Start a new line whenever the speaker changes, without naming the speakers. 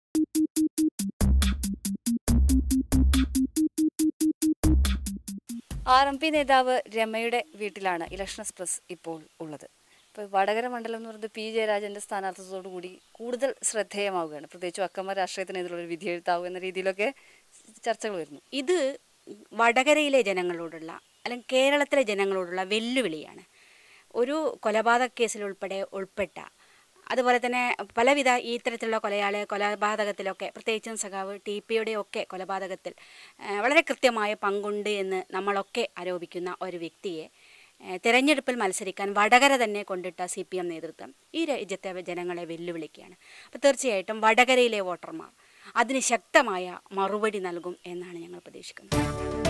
R M P നേതാവ് രമയുടെ വീട്ടിലാണ് election express ഇപ്പോൾ ഉള്ളത് ഇപ്പോൾ വടകര മണ്ഡലം എന്ന് പറയുന്നത് പി ജയരാജൻ്റെ സ്ഥാനാർത്ഥിത്വത്തോടു കൂടി കൂടുതൽ ശ്രദ്ധേയമാവുകയാണ് പ്രത്യേകിച്ചും അക്കമ്മ രാഷ്ട്രീയത്തിനെതിരെ ഒരു വിധിയെഴുത്താവും എന്ന രീതിയിലൊക്കെ ചർച്ചകൾ വരുന്നു
ഇത് വടകരയിലെ ജനങ്ങളോടുള്ള അല്ലെങ്കിൽ കേരളത്തിലെ ജനങ്ങളോടുള്ള വെല്ലുവിളിയാണ് ഒരു കൊലപാതക കേസിൽ ഉൾപ്പെടെ ഉൾപ്പെട്ട അതുപോലെ തന്നെ പലവിധ ഈ ഇത്തരത്തിലുള്ള കൊലയാളി കൊലപാതകത്തിലൊക്കെ പ്രത്യേകിച്ചും സഖാവ് ടി പിയുടെ ഒക്കെ കൊലപാതകത്തിൽ ആ, വളരെ കൃത്യമായ പങ്കുണ്ട് എന്ന് നമ്മളൊക്കെ ആരോപിക്കുന്ന ഒരു വ്യക്തിയെ ആ, തിരഞ്ഞെടുപ്പിൽ മത്സരിക്കാൻ വടകര തന്നെ കൊണ്ടിട്ട സി പി എം നേതൃത്വം ഈ രാജ്യത്തെ ജനങ്ങളെ വെല്ലുവിളിക്കുകയാണ് അപ്പോൾ തീർച്ചയായിട്ടും വടകരയിലെ വോട്ടർമാർ അതിന് ശക്തമായ മറുപടി നൽകും എന്നാണ് ഞങ്ങൾ പ്രതീക്ഷിക്കുന്നത്